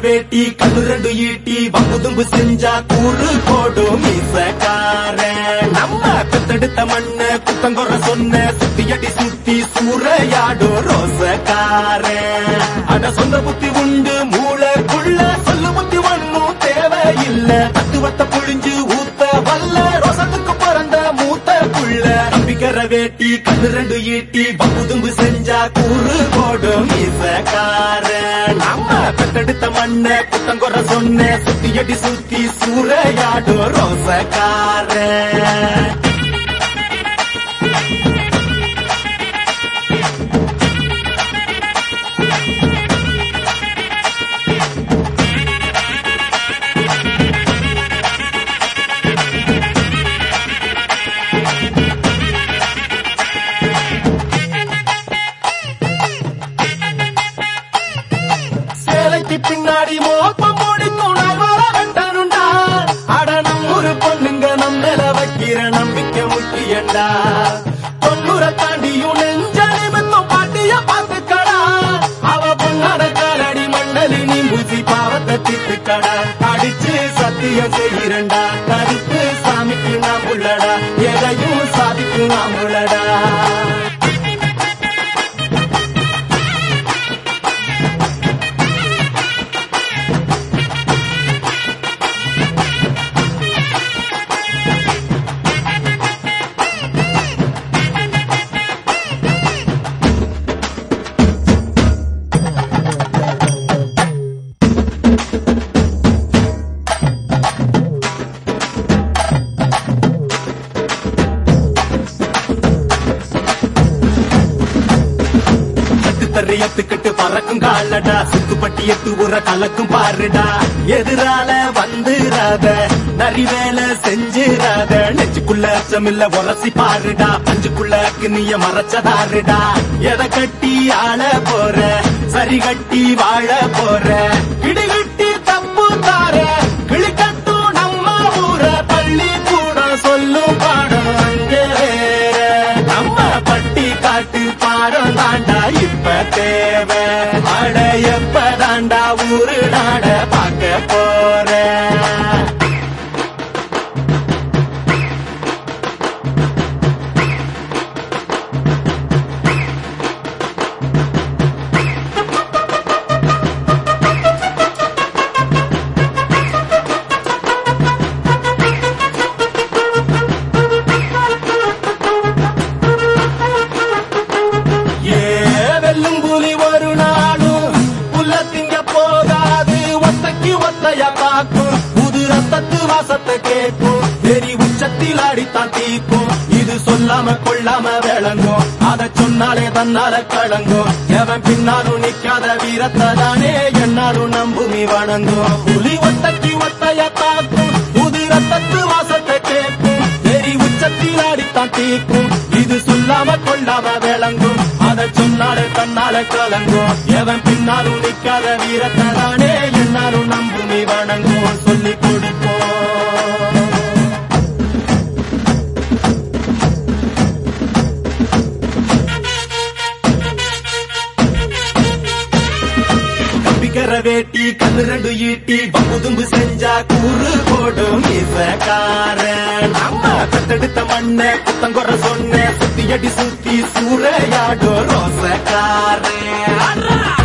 வேட்டி கண்ணு ரெண்டு ஈட்டி வம்புதும்பு செஞ்சா கூறு போடும் மீசக்கார நம்ம பெத்தெடுத்த மண்ண குத்தங்குற சொன்ன சுத்தியடி சுத்தி சூறையாடும் ரோசக்கார அட சொந்த புத்தி உண்டு மூளைக்குள்ள சொல்லு புத்தி ஒண்ணும் தேவையில்ல தத்துவத்தை புழிஞ்சு ஊத்த வல்ல ரோசத்துக்கு பிறந்த மூத்த புள்ள நம்பிக்கிற வேட்டி கண்ணு ரெண்டு ஈட்டி பகுதும்பு செஞ்சா கூறு போடும் மீசக்கார நம்ம பெத்தெடுத்த மண்ண குத்தங்குற சொன்ன சுத்தியடி சுத்தி சூறையாடும் ரோசக்கார சேலைக்கு பின்னாடி மோப்பம் முடிக்கும் நகர வெட்டனுண்டா அட நம்மூரு பொண்ணுங்க நம்மள வைக்கிற நம்பிக்கை முக்கியண்டா தொண்ணூற தாண்டியும் நெஞ்ச நிமித்தம் பாட்டிய பார்த்துக்கடா அவ பொண்ணாட காலடி மண்ணலி நீ பூசி பாவத்தை திட்டுக்கடா அடிச்சு சத்தியம் செய்கிறண்டா கருப்பு சாமிக்கு நாம் உள்ளடா எதையும் சாதிக்கும் நாம் உள்ளடா கட்டு தறியத்துக்கிட்டு பறக்கும் காலடா சுத்துப்பட்டி எட்டு உர கலக்கும் பாருடா எதிரால வந்துராத நரி வேலை செஞ்சிராத நெஞ்சுக்குள்ள அச்சமில்ல உரசி பாருடா பஞ்சுக்குள்ள கிண்ணிய மறைச்சதாருடா எதை கட்டி ஆள போற சரி கட்டி வாழ போற இடிகட்டி தப்பு தார கிளிக்கட்டும் நம்ம ஊர பள்ளி கூட சொல்லும் பாடம் அங்கே வேற நம்ம பட்டி காட்டு பாடம் தாண்டா இப்ப தேவை அட எப்ப தாண்டா ஊரு நாட பார்க்க போற ஏ வெல்லும் புலி ஒரு நாளும் புல்ல திங்க போகாது ஒத்தைக்கு ஒத்தைய காக்கும் புது ரத்தத்து வாசத்தை கேட்கும் வெறி உச்சத்தில் அடித்தான் தீக்கும் இது சொல்லாம கொள்ளாம விளங்கும் அத சொன்னாலே தன்னால கலங்கும் எவன் பின்னாலும் நிக்காத வீரத்தை தானே என்னாலும் நம்புமி வணங்கும் புலி ஒத்தைக்கு ஒத்தைய காக்கும் புது ரத்தத்து வாசத்தை கேட்கும் வெறி உச்சத்தில் அடித்தான் தீக்கும் இது சொல்லாம கொள்ளாம விளங்கும் அத சொன்னாலே தன்னால கலங்கும் எவன் பின்னாலும் நிக்காத வீரத்தை தானே என்னாலும் நம்புமி வணங்கும் சொல்லி கொடுப்போம் கம்பிக்கிற வேட்டி கண்ணு ரெண்டு ஈட்டி பகுதும்பு செஞ்சா கூறு போடும் இசக்காரன் நம்ம பெத்தெடுத்த மண்ண குத்தங்குற சொன்ன சுத்தி அடி சுத்தி சூறையாடும் ரோசக்காரன்